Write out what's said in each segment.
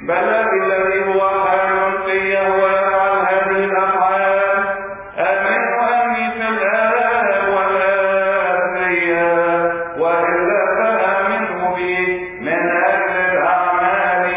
بل الذي هو حال في ويفعل هذه الافعال امن اني في الاب والاب فيا والا فامنه بي من اجل الاعمال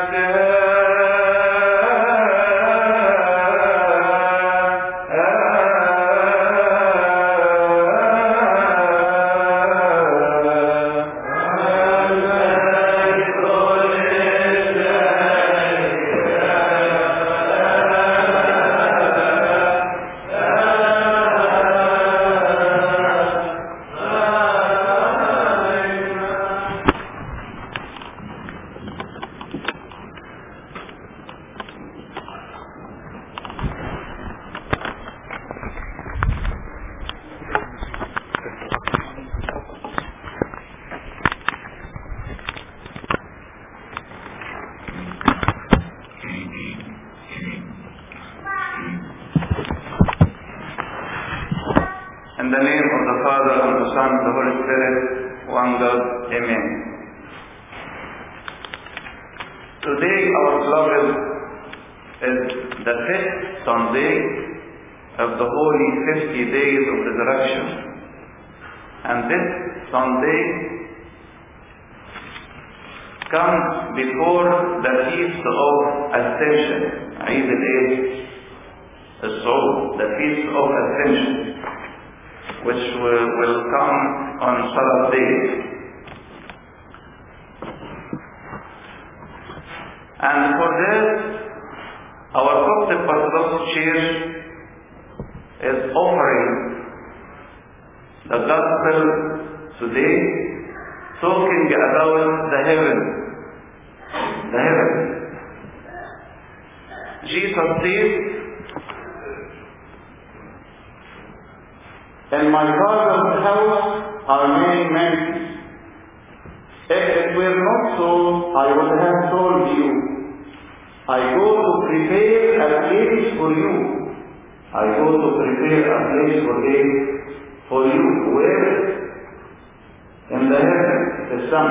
In the name of the Father, and the Son, and the Holy Spirit, one God, Amen. Today, our beloved, is the fifth Sunday of the holy 50 days of resurrection. And this Sunday comes before the feast of Ascension, Eid al-Eid, الصعود, the feast of Ascension which will, will come on Sabbath day. And for this, our Coptic Orthodox Church is offering the gospel today, talking about the heaven. The heaven. Jesus said, In my father's house are many mansions. If it were not so, I would have told you. I go to prepare a place for you. I go to prepare a place for you, for you. Where? In the heaven, the sun.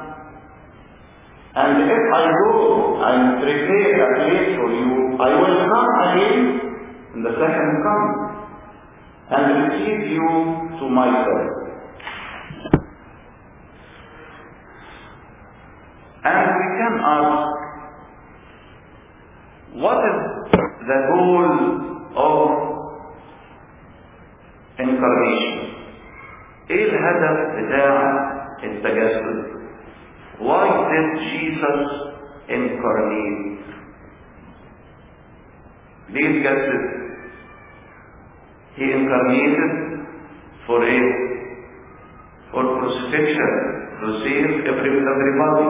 And if I go and prepare a place for you, I will come again in the second coming and receive you to myself. And we can ask, what is the goal of incarnation? ايه الهدف بتاع التجسد؟ Why did Jesus incarnate? ليه اتجسد؟ He incarnated for a for crucifixion to save every, everybody.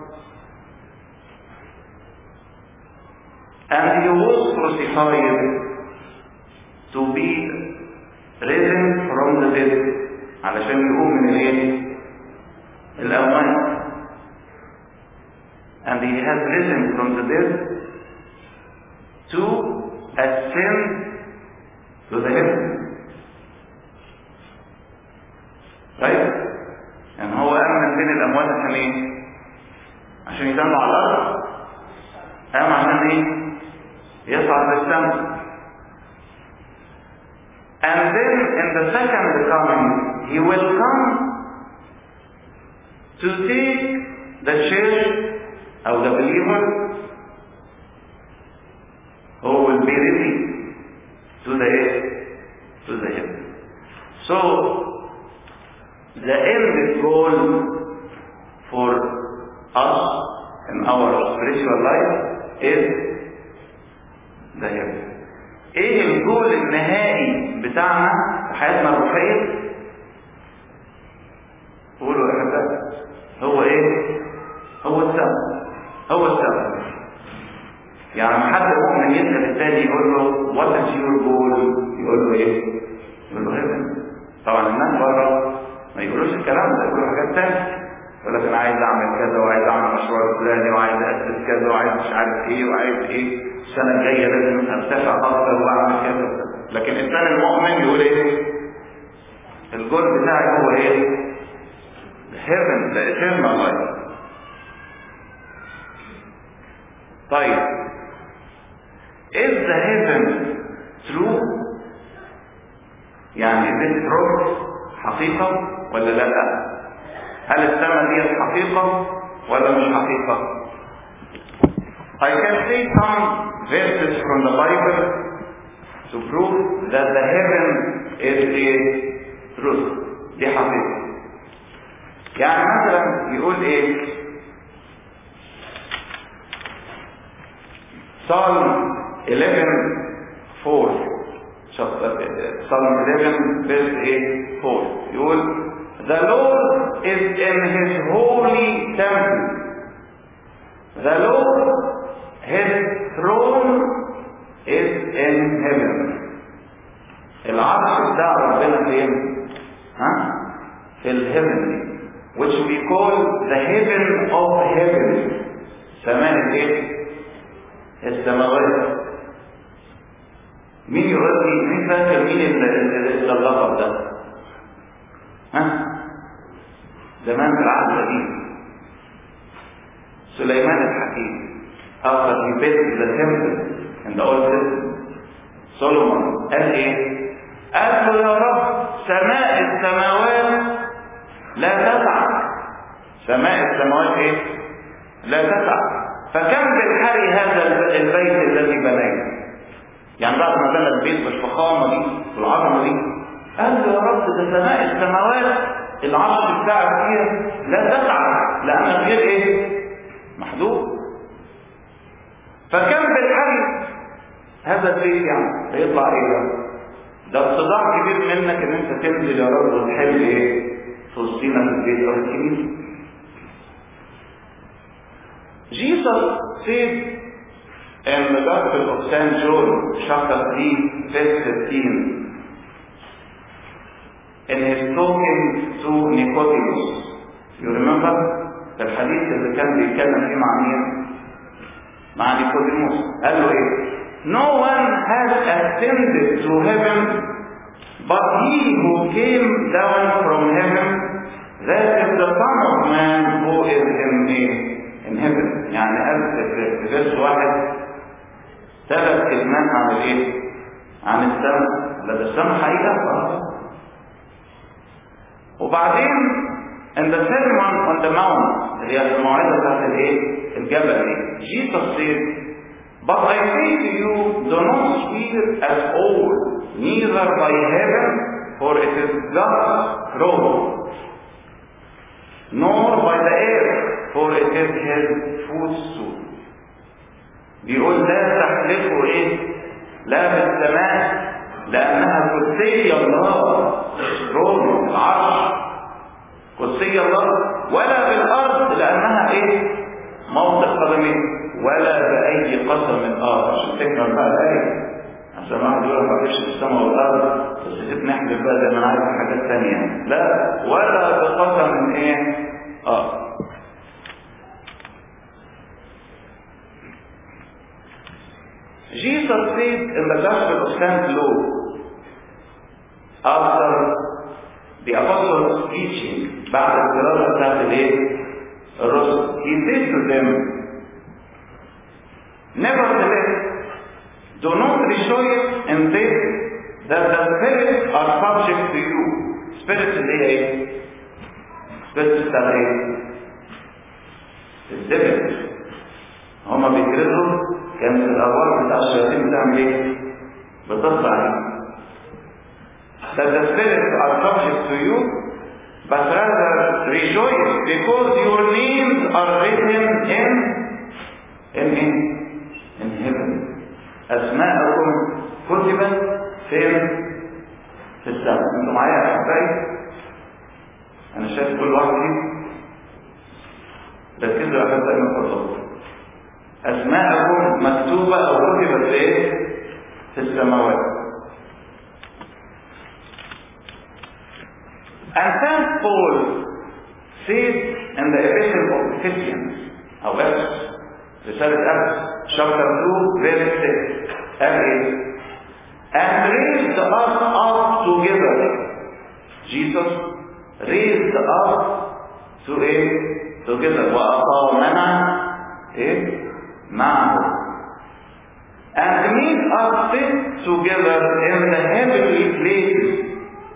And he was crucified to be risen from the dead علشان يقوم من الايه؟ الأموات. And he has risen from the dead to ascend to the heaven. Right? يعني هو قام من بين الأموات عشان إيه؟ عشان يدلوا على الأرض. قام عشان إيه؟ يصعد للسماء. And then in the second coming, he will come to take the church of the believer who will be ready to the to the heaven. So the end goal for us in our spiritual life is the heaven. ايه الجول النهائي بتاعنا في حياتنا الروحية؟ قولوا يا حبايبي هو ايه؟ هو السماء هو السماء يعني لما حد مؤمن يسأل التاني يقول له وات از يور جول يقول له ايه؟ يقول له هيفن طبعا الناس بره ما يقولوش الكلام ده يقولوا حاجات تانية يقول لك انا عايز اعمل كذا وعايز اعمل مشروع فلاني وعايز اسس كذا وعايز مش عارف ايه وعايز ايه السنه الجايه لازم ارتفع اكتر واعمل كذا لكن الانسان المؤمن يقول ايه؟ الجول بتاعي هو ايه؟ heaven the eternal life طيب is the heaven true يعني is it truth حقيقة ولا لا هل السماء دي حقيقة ولا مش حقيقة I can say some verses from the Bible to prove that the heaven is a truth دي حقيقة يعني مثلا يقول ايه Psalm 11 4 Psalm 11 verse 8 4 يقول The Lord is in his holy temple The Lord his throne is in heaven العرش بتاع ربنا فين؟ ها؟ في الهيفن which we call the heaven of heaven سماء الايه؟ السماوات مين يقول لي مين فاكر مين اللي اللقب ده؟ ها؟ زمان في العهد القديم سليمان الحكيم after he built the temple in the old system سولومون قال ايه؟ قال له يا رب سماء السماوات لا تسع سماء السماوات ايه؟ لا تسع فكم بالحري هذا البيت الذي بنيته يعني بعد ما بنى البيت بالفخامه دي والعظمه دي قال له يا رب ده سماء السماوات العرش بتاعك فيها لا تسع لانك غير ايه؟ محدود فكم بالحري هذا البيت يعني هيطلع ايه ده؟ ده صداع كبير منك ان انت تنزل يا رب وتحل ايه؟ توصينا في البيت او الكنيسه Jesus said in the Gospel of St. John, chapter 3, verse 15, in his talking to Nicodemus. You remember? الحديث اللي كان بيتكلم فيه مع مين؟ مع نيكوديموس. قال له ايه؟ No one has ascended to heaven but he who came down from heaven, that is the Son of Man who is in the in heaven يعني قال في فيرس واحد ثلاث كلمات عن الايه؟ عن السماء لا ده السماء حقيقة خلاص وبعدين in the sermon on the mount اللي هي الموعظة بتاعت الايه؟ الجبل دي Jesus said But I say to you, do not swear at all, neither by heaven, for it is God's throne, nor by the earth, for it is his footstool. بيقول لا تحلفوا ايه؟ لا بالسماء لأنها كرسي الله ترون العرش كرسي الله ولا بالأرض لأنها ايه؟ موضع قدمين ولا بأي قسم آخر عشان تكمل بقى الآية عشان واحد يقول ما فيش السماء والأرض بس سيب نحلف بقى ده أنا عارف حاجات تانية لا ولا بقسم إيه؟ آه Jesus said in the Gospel of St. Luke, after the apostles' teaching, بعد الدراسة بتاعت الايه؟ الرسل, he said to them, Nevertheless, do not rejoice in this that the spirits are subject to you. Spirits اللي هي ايه؟ spirits بتاع ايه؟ الدبل هما بيكرزوا كانت الأبواب بتاع الشياطين بتعمل ايه؟ بتطلع ايه؟ That the spirits are subject to you, but rather rejoice because your names are written in in in, in heaven. أسماءكم كتبت فين؟ في السماء. أنتوا معايا يا أحبائي؟ أنا شايف كل واحد فيكم ركزوا يا أحبائي من فضلكم. أسماءكم مكتوبة أو كتبت إيه؟ في السماوات. And St. Paul says in the Epistle of Ephesians, أو Ephesus, رسالة أفس, chapter 2, verse 6, قال إيه؟ And raised us up together. Jesus raised us to إيه؟ together وأقامنا إيه؟ معه are fit together in the heavenly places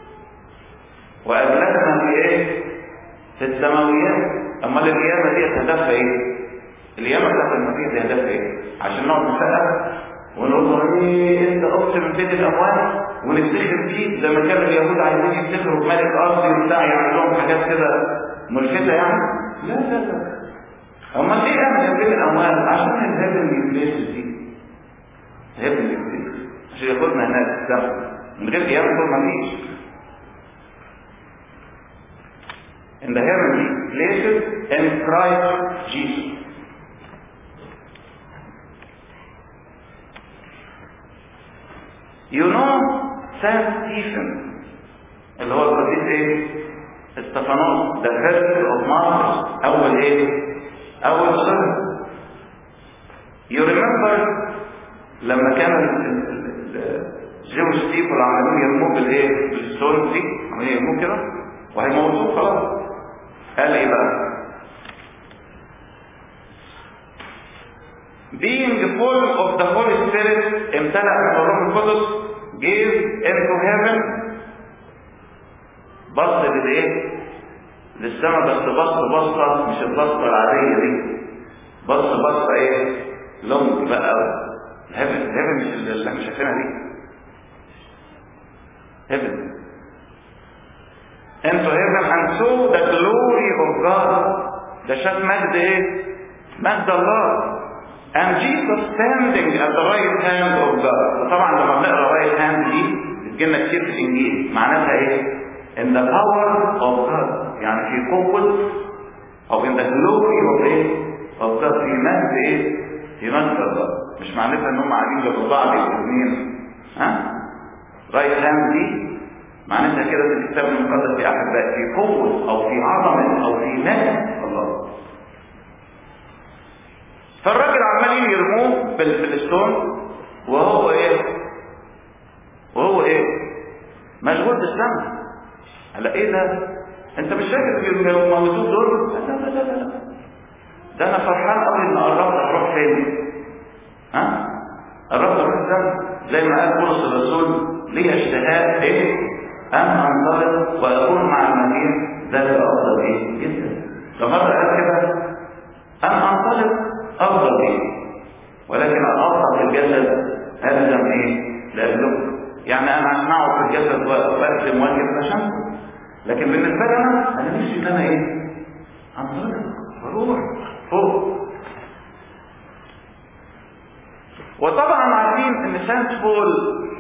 وأجلسنا في إيه؟ في السماويات أمال القيامة دي هدفها إيه؟ القيامة بتاعت المسيح دي هدفها إيه؟ عشان نقعد نسقف ونقول له إيه أنت قمت من بيت الأموال ونفتخر فيه زي ما كان اليهود عايزين يفتخروا بملك أرضي وبتاع يعمل لهم حاجات كده ملفتة يعني؟ لا لا لا أمال ليه أعمل بيت الأموال؟ عشان الهيفنلي بليسز دي هيفنلي بليسز عشان ياخدنا هناك السما من غير قيامة دول مفيش in the heavenly places in Christ Jesus. You know Saint Stephen اللي هو القديس ايه؟ استفانوس the first of martyrs أول ايه؟ أول شهر You remember لما كان الجوش بيبول عمالين يرموه بالايه؟ بالستون دي عمالين يرموه كده وهيموتوه خلاص قال ايه بقى being full of the Holy Spirit امتلأ من الروح القدس gave into heaven بص للايه للسماء بس بص بصة مش البصة العادية دي بص بصة ايه لونج بقى الهيفن الهيفن مش اللي احنا شايفينها دي هيفن into heaven and saw the glory of God ده شاف مجد ايه مجد الله and Jesus standing at the right hand of God وطبعا لما بنقرا right hand دي بتجيلنا كتير في الانجيل معناتها ايه in the power of God يعني في قوة او in the glory of ايه of God في مجد ايه في مجد الله مش معناتها ان هم قاعدين جنب بعض الاثنين ها right hand دي معناتها كده في الكتاب المقدس يا احبائي في قوه او في عظمه او في مجد الله فالراجل عمالين يرموه بالستون وهو ايه وهو ايه مشغول بالسمع هلا ايه ده انت مش فاكر في الموجود دول لا لا لا لا ده انا فرحان قوي ان قربت اروح فين ها قربت اروح السماء زي ما قال بولس الرسول لي اشتهاء ايه أن أنطلق وأكون مع المدينة ذلك أفضل إيه؟ جدا. فمرة قال كده أن أنطلق أفضل إيه؟ ولكن أن أبقى في الجسد ألزم إيه؟ لأجله. يعني أنا أسمعه في الجسد وأقدم واجب عشان لكن بالنسبة لي أنا أنا نفسي إن أنا إيه؟ أنطلق وأروح فوق. وطبعا عارفين إن سانت بول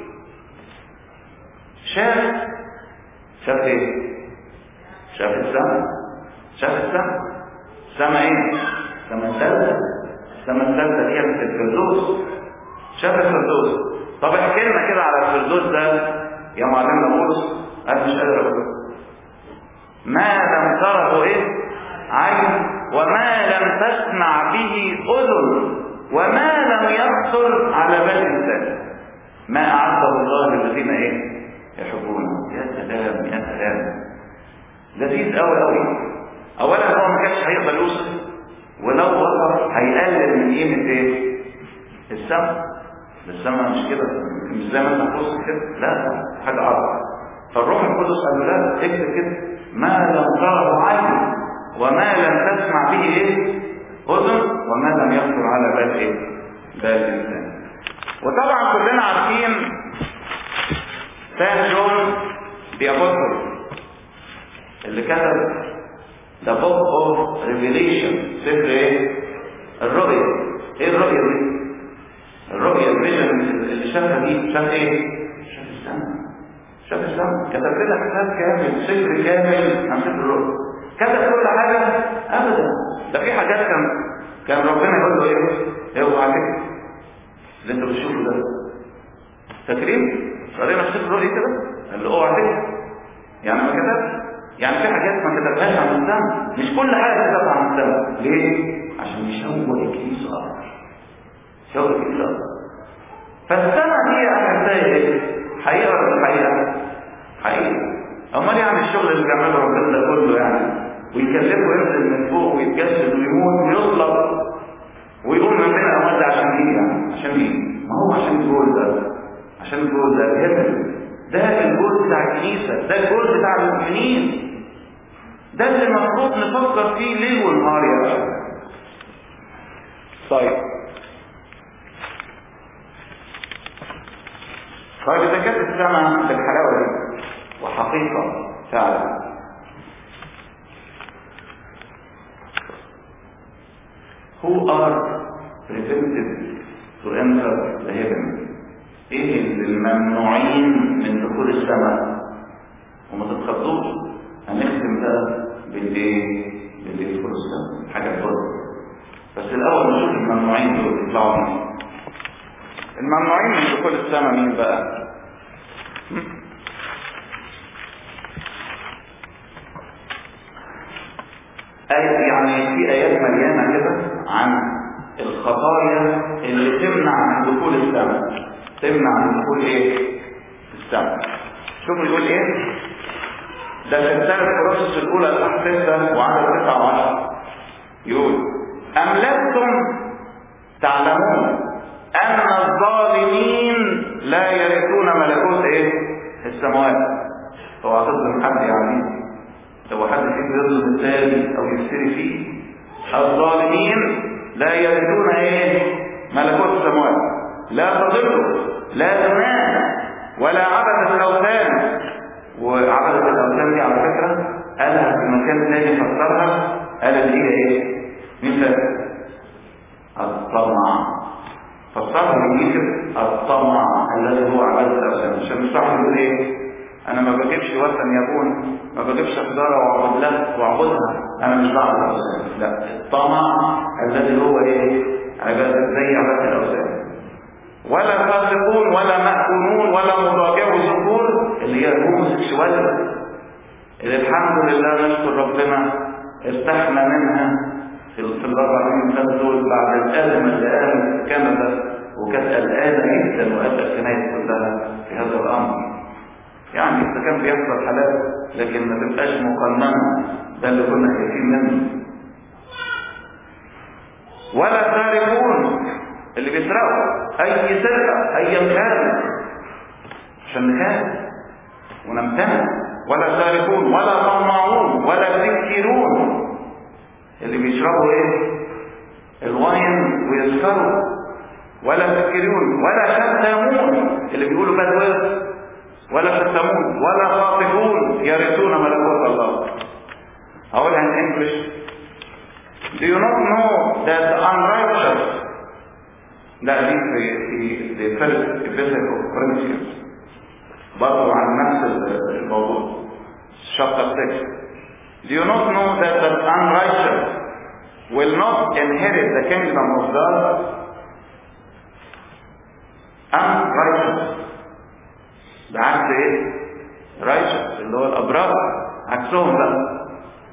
شاف شاف ايه شاف السماء شاف السماء السماء ايه السماء الثالثة السماء الثالثة دي في الفردوس شاف الفردوس طب احكي لنا كده على الفردوس ده يا معلمنا بولس انا مش قادر اقول ما لم تره ايه عين وما لم تسمع به اذن وما لم يخطر على بال انسان ما اعده الله للذين ايه يحبونه يا سلام يا سلام لذيذ قوي قوي اولا هو ما كانش هيقدر يوصل ولو وصل هيقلل من قيمه ايه السمع السمع مش كده مش زي ما انت بتوصل كده لا حاجه اعظم فالروح القدس قال له لا اكتب كده ما لم تره عين وما لم تسمع به ايه اذن وما لم يخطر على بال ايه بال الانسان وطبعا كلنا عارفين سان جون the apostle اللي كتب the book of revelation سفر ايه الرؤية ايه الرؤية دي الرؤية الفيجن اللي شافها دي شاف ايه شاف السماء شاف السماء كتب لنا كتاب كامل سفر كامل عن سفر الرؤية كتب كل حاجة ابدا ده في حاجات كان كان ربنا يقول له ايه اوعى كده اللي انت بتشوفه ده فاكرين قرينا في سفر الرؤيا كده قال له اوعى كده يعني ما كتبش يعني في حاجات ما كتبهاش عن السماء مش كل حاجه كتبها عن السماء ليه عشان يشوه الكنيسه اكتر يشوه الكنيسه اكتر فالسماء دي يا احبائي ايه حقيقه ولا مش حقيقه حقيقه امال يعني الشغل اللي بيعمله ربنا ده كله يعني ويكلفه ينزل من فوق ويتجسد ويموت ويصلب ويقوم من بين الاموات ده عشان ايه يعني عشان ايه ما هو عشان الجول ده عشان الجول ده الهبل ده الجول بتاع الكنيسة ده الجول بتاع المؤمنين ده اللي المفروض نفكر فيه ليل ونهار يا رب طيب طيب إذا كانت السماء بالحلاوة دي وحقيقة فعلا who are prevented to enter the heaven ايه اللي الممنوعين من دخول السماء وما تتخضوش هنختم ده بالايه باللي يدخل السماء حاجه تفضل بس الاول نشوف الممنوعين دول يطلعوا مين الممنوعين من دخول السماء مين بقى آية يعني في آيات مليانة كده عن الخطايا اللي تمنع من دخول السماء تمنع من دخول ايه السماء شوفوا يقول ايه ده في رسالة كورنثوس الأولى الأصحاح 6 وعدد 9 و10 يقول أم لستم تعلمون أن الظالمين لا يرثون ملكوت إيه؟ السماوات هو هتظلم حد يعني لو حد فيكم يظلم الثاني أو يفتري فيه الظالمين لا يرثون إيه؟ ملكوت السماوات لا تضلوا لا تنام ولا عبدة الأوثان وعبدة الأوثان دي على فكرة قالها في مكان تاني فسرها قال اللي هي ايه؟ مين فاكر؟ الطمع فسرها بالانجليزي الطمع الذي هو عبادة الأوثان عشان مش صح يقول ايه؟ أنا ما بجيبش وثن يكون ما بجيبش حجارة وأعبد لها وأعبدها أنا مش بعبد الأوثان لا الطمع الذي هو ايه؟ عبادة زي عبادة الأوثان ولا فاسقون ولا مأكولون ولا مضاجعوا ذكور اللي هي الهوموسيكشواليتي اللي الحمد لله نشكر ربنا ارتحنا منها في في الاربع سنين دول بعد الازمه اللي قامت في كندا وكانت قلقانه جدا وقت الكنائس كلها في هذا الامر. يعني اذا كان بيحصل حالات لكن ما تبقاش مقننه ده اللي كنا خايفين منه. ولا سارقون اللي بيسرقوا اي سرقه ايا كان عشان نخاف ونمتنع ولا سارقون ولا طماعون ولا تكيرون اللي بيشربوا ايه الواين ويسكروا ولا تكيرون ولا شتامون اللي بيقولوا باد ويرد ولا شتامون ولا خاطفون يرثون ملكوت الله اقولها in English Do you not know that the unrighteous لا دي في في في فرق epistle of Corinthians برضو عن نفس الموضوع chapter 6 Do you not know that the unrighteous will not inherit the kingdom of God? Unrighteous ده عكس ايه؟ righteous اللي هو الأبرار عكسهم بقى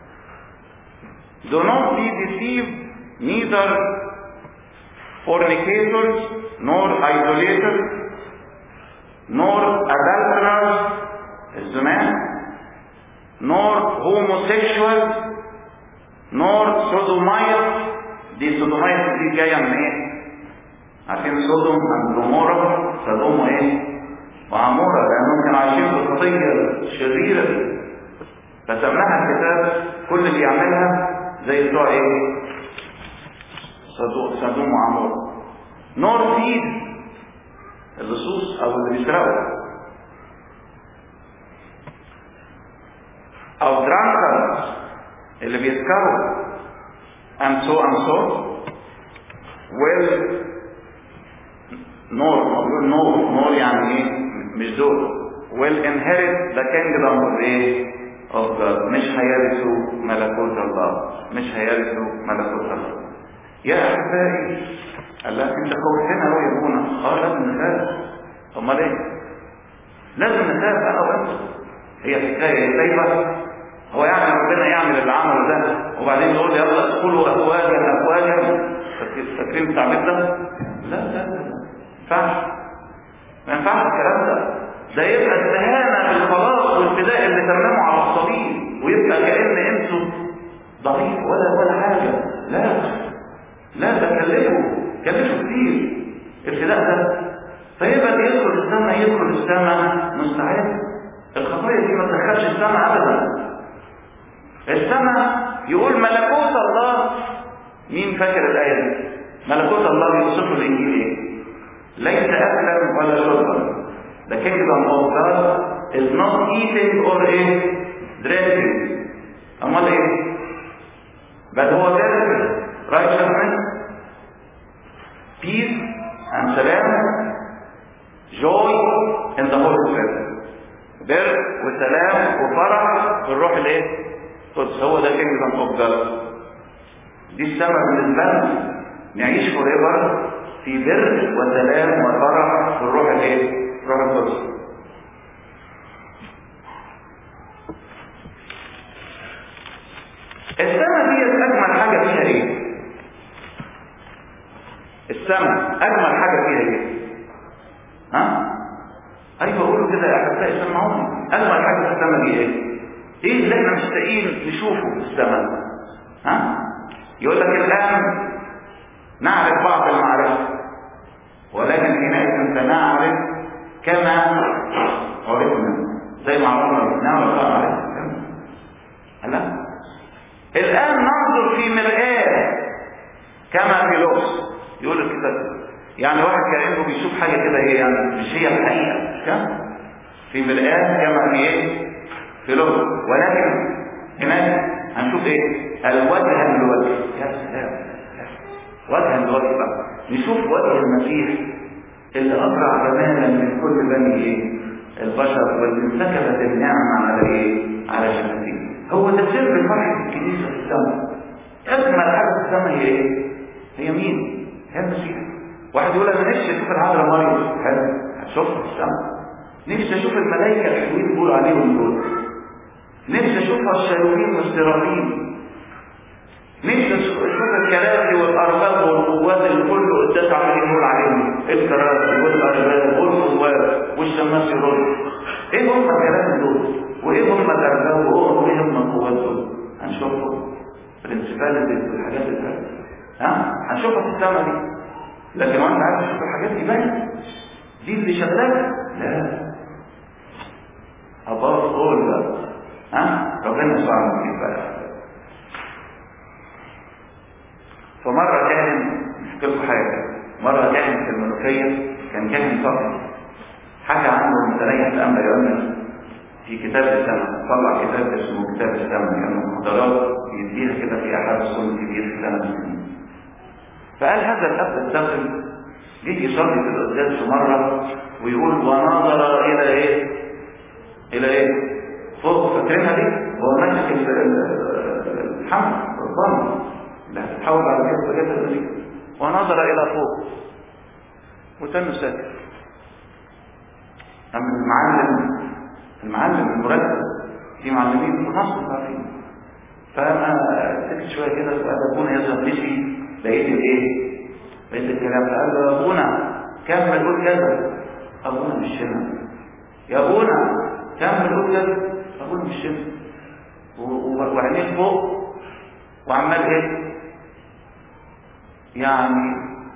Do not be deceived neither fornicators, nor idolaters, nor adulterers, الزمان, nor homosexuals, nor sodomites, دي sodomites دي جاية من ايه؟ عارفين سودوم عن جمورة سدوم ايه؟ وعمورة لأنهم كانوا عايشين في الخطية الشريرة فسماها الكتاب كل اللي يعملها زي بتوع ايه؟ سدوم وعمورة نور فيد اللصوص او اللي بيسرقوا او درانكرز اللي بيسكروا and so and so will نور بقول نور نور يعني ايه مش دول will inherit the kingdom of ايه of God مش هيرثوا ملكوت الله مش هيرثوا ملكوت الله يا احبائي قال لك انت خوفتنا قوي يا ابونا اه لازم نخاف امال ايه لازم نخاف انا وانت هي حكايه سايبه هو يعني ربنا يعمل اللي عمله ده وبعدين يقول يلا ادخلوا افواجا افواجا فاكرين التعبير ده؟ لا لا لا ما ينفعش ما ينفعش الكلام ده ده يبقى استهانه بالخلاص والفداء اللي تممه على الصليب ويبقى كان انتوا ضعيف ولا ولا حاجه لا لا ده كلفه كلفه كتير الفداء ده فيبقى اللي يدخل السنه مستعد الخطيه دي ما تدخلش السماء ابدا السماء يقول ملكوت الله مين فاكر الايه دي ملكوت الله بيوصفه الانجيل ايه ليس اكلا ولا شربا the kingdom of God is not eating or ايه drinking امال ايه بل هو ذلك righteousness peace and سلام joy in the Holy Spirit بر وسلام وفرح في الروح الايه القدس هو ده kingdom of God دي السماء بالنسبه لنا نعيش forever في بر وسلام وفرح في الروح الايه الروح القدس السماء دي اجمل حاجه فيها ايه السماء اجمل حاجه فيها ايه ها ايوه قولوا كده يا احبائي سمعوني اجمل حاجه في السماء دي ايه ايه اللي احنا مشتاقين نشوفه في السماء ها يقول لك الان نعرف بعض المعرفه ولكن حينئذ سنعرف كما عرفنا زي ما عرفنا نعرف كما عرفنا لا الآن ننظر في مرآة كما في لغز يقول الكتاب يعني واحد كأنه بيشوف حاجة كده ايه يعني مش هي الحقيقة مش كده؟ في مرآة كما في ايه في لغز ولكن هناك هنشوف ايه الوجه للوجه يا سلام وجها لوجه بقى نشوف وجه المسيح اللي أسرع جمالا من كل بني ايه البشر واللي انسكبت النعمة على ايه على شفتيه هو ده سر فرحة الكنيسة في السماء أجمل حاجة في السماء هي إيه؟ هي مين؟ هي المسيح واحد يقول أنا نفسي أشوف العذراء مريم حلو هتشوفها في السماء نفسي أشوف الملائكة الحلوين بيقولوا عليهم دول نفسي أشوفها الشياطين والسرافين نفسي أشوف الكراسي والأرباب والقوات اللي كله قداس عمالين يقول عليهم الكراسي والأرباب والقوات والشماس يرد إيه هم الكلام دول؟ وايه هم الارباب وايه هم القوات دول هنشوفهم برنسباليتيز والحاجات اللي ها هنشوفها في السماء دي لكن وانت عايز تشوف الحاجات دي باينه دي اللي شغاله لا above all بقى ها ربنا يسوع فيك بقى فمرة كاهن مش لكم حاجة مرة كاهن في المنوفية كان كاهن فقط حكى عنه متريح الأمر يقول في كتاب السنة طلع كتاب اسمه كتاب السنة كان محاضرات يديها كده في أحد الصوم كبير في سنة سنين فقال هذا الأب الداخل جه يصلي في القداس في مرة ويقول ونظر إلى إيه؟ إلى إيه؟ فوق فاكرينها دي؟ هو ماسك الحمل الضم اللي هتتحول بعد كده بجد دي ونظر إلى فوق وتنه ساكت أما المعلم المعلم المرتب في معلمين في مصر عارفين فانا سكت شويه كده فقال ابونا يظهر مشي لقيت الايه؟ لقيت الكلام فقال له يا ابونا كمل قول كذا ابونا مش هنا يا ابونا كمل قول كذا ابونا مش هنا وعينيه فوق وعمال ايه؟ يعني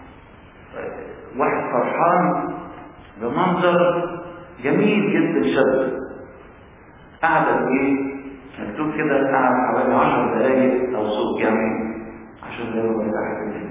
واحد فرحان بمنظر جميل جدا شاب قعد ايه مكتوب كده قعد حوالي 10 دقايق او صوت جميل 10 دقايق ولا حاجه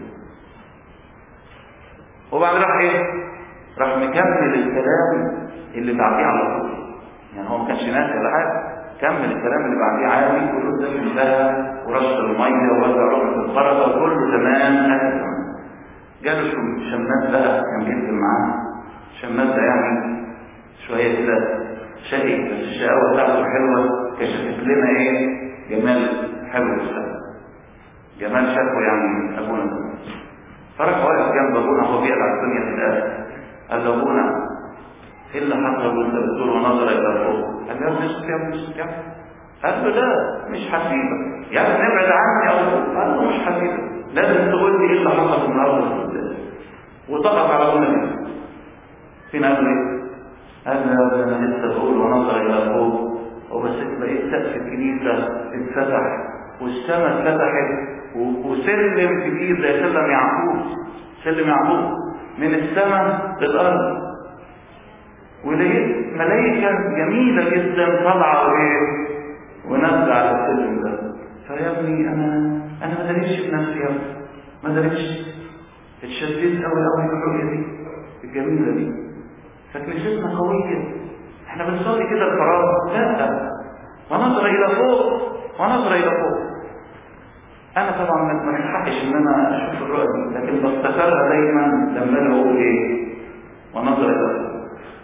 وبعد راح ايه راح مكمل الكلام اللي بعديه على طول يعني هو ما كانش ناسي ولا حاجه كمل الكلام اللي بعديه عادي كله ده انتهى ورش الميه ووزع رحمه الفرقه وكله تمام اهل جاله شماس بقى كان بينزل معاه شماس ده يعني شويه كده شقي بس الشقاوة بتاعته حلوة كشفت لنا ايه جمال حلو السنة جمال شكوى يعني ابونا فرح واقف جنب ابونا وهو بيقلع الدنيا في الاخر قال له ابونا ايه اللي حصل وانت بتقول ونظر الى فوق قال له يا ابني اسكت يا ابني اسكت يا قال له لا مش حسيبك يا ابني ابعد عني او قال له مش حسيبك لازم تقول لي ايه اللي حصل النهارده في القداس وضغط على ابونا فين قال ايه أنا أنا لسه بقول ونظر إلى فوق وبصيت لقيت سقف الكنيسة اتفتح والسماء اتفتحت وسلم كبير زي سلم يعقوب سلم يعقوب من السماء للأرض ولقيت ملايكة جميلة جدا طالعة وايه ونازلة على السلم ده فيا ابني انا انا ما داريش بنفسي يا ابني ما داريش اتشددت قوي قوي بالرؤية دي الجميلة دي فكنيستنا قوية احنا بنصلي كده الفراغ لا ونظر الى فوق ونظر الى فوق انا طبعا ما ينفعش ان انا اشوف الرؤية دي لكن بفتكرها دايما لما انا اقول ايه ونظر الى فوق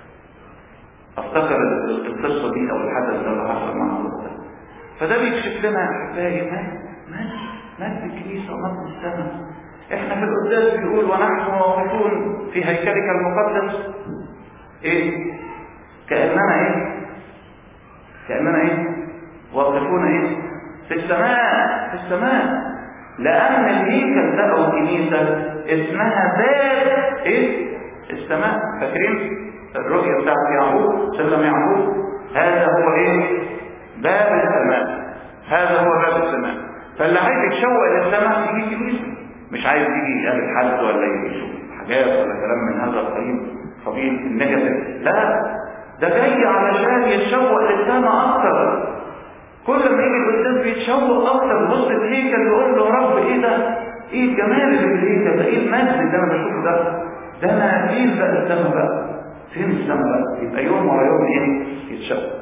افتكر القصة دي او الحدث ده اللي حصل مع الله فده بيكشف لنا يا احبائي مات مات مات الكنيسة ومات السماء احنا في القداس بيقول ونحن واقفون في هيكلك المقدس ايه كأننا ايه كأننا ايه واقفون ايه في السماء في السماء لأن الهيكل ده أو الكنيسة اسمها باب ايه السماء فاكرين الرؤية بتاعت يعقوب سلم يعقوب هذا هو ايه باب السماء هذا هو باب السماء فاللي عايز يتشوق للسماء يجي كنيسة مش عايز يجي يقابل حد ولا يشوف حاجات ولا كلام من هذا القبيل قبيل النجف لا ده جاي علشان يتشوق للسماء اكتر كل ما يجي القدام بيتشوق اكتر بص الهيكل يقول له يا رب ايه ده ايه الجمال اللي في الهيكل ده ايه المجد اللي انا بشوفه ده ده انا فين بقى السماء بقى فين السماء بقى يبقى يوم ورا يوم ايه يتشوق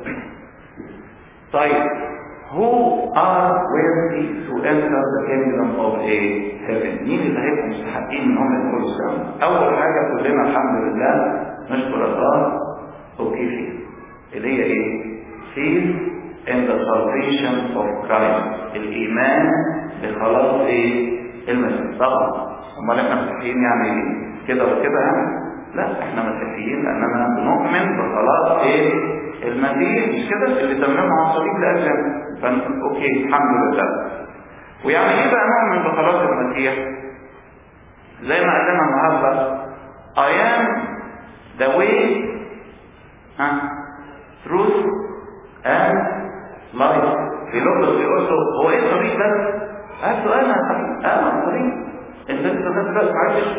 طيب who are worthy to enter the kingdom of a heaven مين اللي هيبقوا مستحقين ان هم يدخلوا السماء اول حاجه كلنا الحمد لله نشكر الله اوكي فيه اللي هي ايه faith in the salvation of Christ الايمان بخلاص ايه المسيح طبعا امال احنا مسيحيين يعني ايه كده وكده يعني لا احنا مسيحيين لاننا بنؤمن بخلاص ايه المسيح مش كده اللي تممه على الصليب لاجلنا فن... اوكي الحمد لله ويعني ايه بقى نؤمن بخلاص المسيح زي ما قال لنا النهارده I am the way ها truth and life في لغة بيقول له هو ايه الطريق ده؟ قال له انا انا الطريق انت انت دلوقتي معلش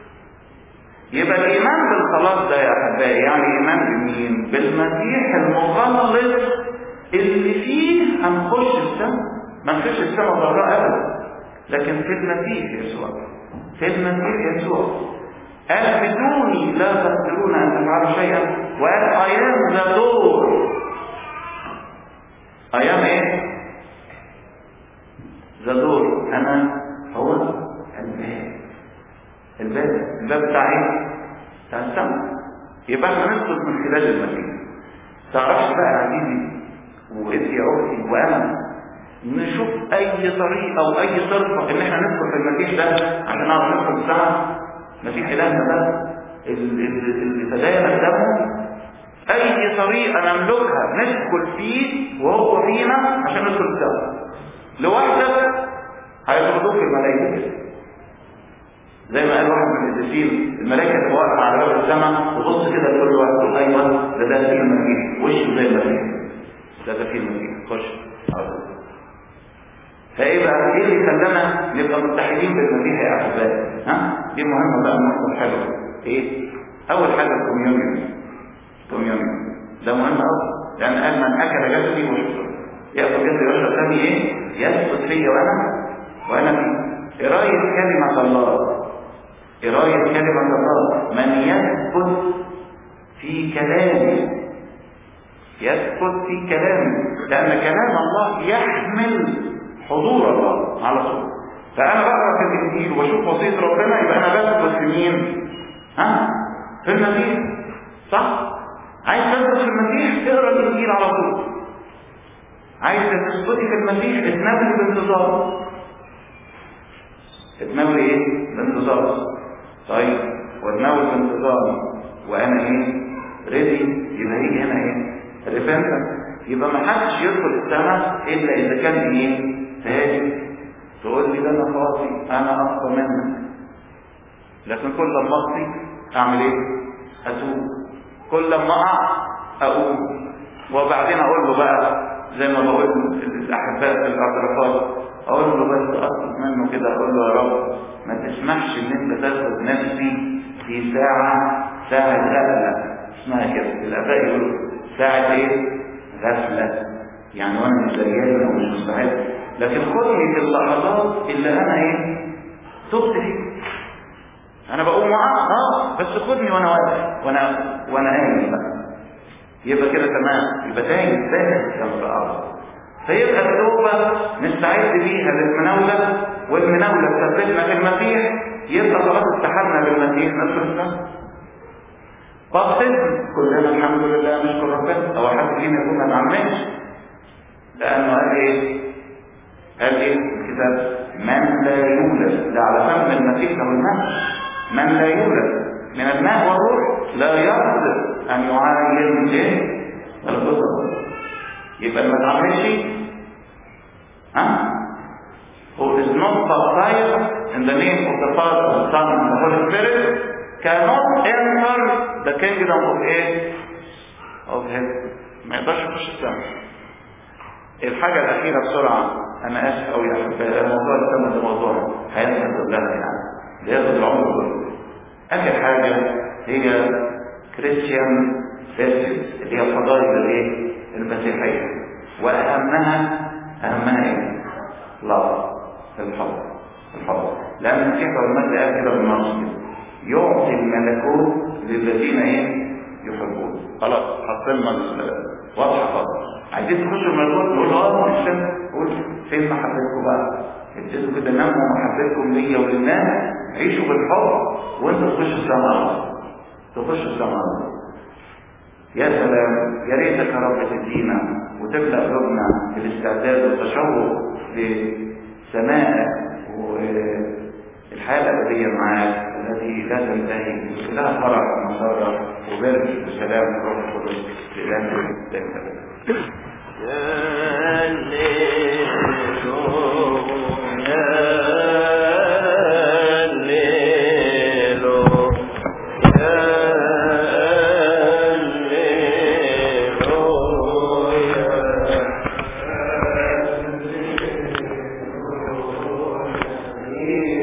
يبقى الايمان بالخلاص ده يا احبائي يعني ايمان بمين بالمسيح المخلص اللي فيه هنخش السماء ما نخش السماء بره ابدا لكن في المسيح يسوع في المسيح يسوع قال بدوني لا تقدرون ان تفعلوا شيئا وقال ايام ذا دور ايام ايه ذا دور انا هو الباب الباب الباب بتاع ايه بتاع السماء يبقى احنا ندخل من خلال المسيح تعرفش بقى يا عزيزي وانت يا اختي وانا نشوف اي طريقه او اي صرفه ان احنا ندخل في المسيح ده عشان نعرف ندخل السماء مسيح الهنا ده اللي تداين دمه اي طريقه نملكها ندخل فيه وهو فينا عشان ندخل السماء لوحدك هيطردوك الملائكه كده زي ما قال واحد من القديسين الملائكه تبقى واقفه على باب السماء وبص كده لكل واحد ايوه ده ده فيه المسيح وشه زي المسيح ده ده فيه المسيح خش فايه بقى ايه اللي خلانا نبقى متحدين بالمسيح يا احبائي ها دي مهمه بقى النقطه الحلوه ايه اول حاجه الكوميونيون كوميونيون ده مهم قوي لان قال من اكل جسدي وشرب ياكل جسدي ويشرب ثاني ايه يثبت فيا وانا وانا فيه قرايه كلمه الله قرايه كلمه الله من يثبت في كلامه يثبت في كلامه لان كلام الله يحمل حضور الله على طول فانا بقرا في الانجيل واشوف وصيه ربنا يبقى انا بثبت في مين ها في المسيح صح عايز تثبت في المسيح اقرا الانجيل على طول عايز تثبتي في المسيح اتناولي بانتظام اتناولي ايه بانتظام طيب واتناول بانتظام وانا ايه ريدي يبقى يجي هنا ايه ريبنتنس يبقى ما حدش يدخل السماء الا اذا كان ايه تاجر تقول لي ده انا خاطي انا اخطى منك لكن كل ما اخطي اعمل ايه اتوب كل ما اقع اقوم وبعدين اقول له بقى زي ما بقول الاحباء في الاعترافات اقول له بس اطلب منه كده اقول له يا رب ما تسمحش ان انت تاخد نفسي في ساعه ساعه غفله اسمها كده الاباء يقولوا ساعة ايه غفلة يعني وانا مش دريان او مش مستعد لكن خدني في اللحظات اللي انا ايه تبت فيها انا بقوم معاه اه بس خدني وانا واقف وانا وانا قايم بقى يبقى كده تمام يبقى تاني تاني جنب الارض فيبقى التوبة نستعد بيها للمناولة والمناولة تثبتنا في المسيح يبقى خلاص استحلنا بالمسيح ندخل السنة بطل كلنا الحمد لله نشكر ربنا او حد فينا يكون ما نعملش لانه قال ايه قال ايه الكتاب من لا يولد ده على فم المسيح له الماء من لا يولد من الماء والروح لا يقدر ان يعاين ايه البصر يبقى ما تعملش ها who is not baptized in the name of the Father, the Son, and the Holy Spirit cannot enter the kingdom of ايه of heaven ما يقدرش يخش السماء الحاجة الأخيرة بسرعة أنا آسف أوي يا أحبائي موضوع السماء ده موضوع حياتنا كلها يعني ده ياخد العمر كله آخر حاجة هي كريستيان فيستيف اللي هي فضائل الايه؟ المسيحية وأهمها أهمها إيه؟ لا الحب الحب لأن المسيح والمجد قال كده بالنص كده يعطي الملكوت للذين ايه؟ يحبون خلاص حصلنا واضحة خالص عايزين تخشوا الملكوت نقول اه مش قول فين محبتكم بقى؟ ابتدوا كده نموا محبتكم ليا وللناس عيشوا بالحب وانتوا تخشوا السماء تخشوا السماء يا سلام يا ريتك يا رب تدينا وتملا قلوبنا بالاستعداد والتشوق لسمائك والحياه الابديه معاك التي لا تنتهي كلها فرح ومسارة وبرد وسلام وروح القدس لله دائما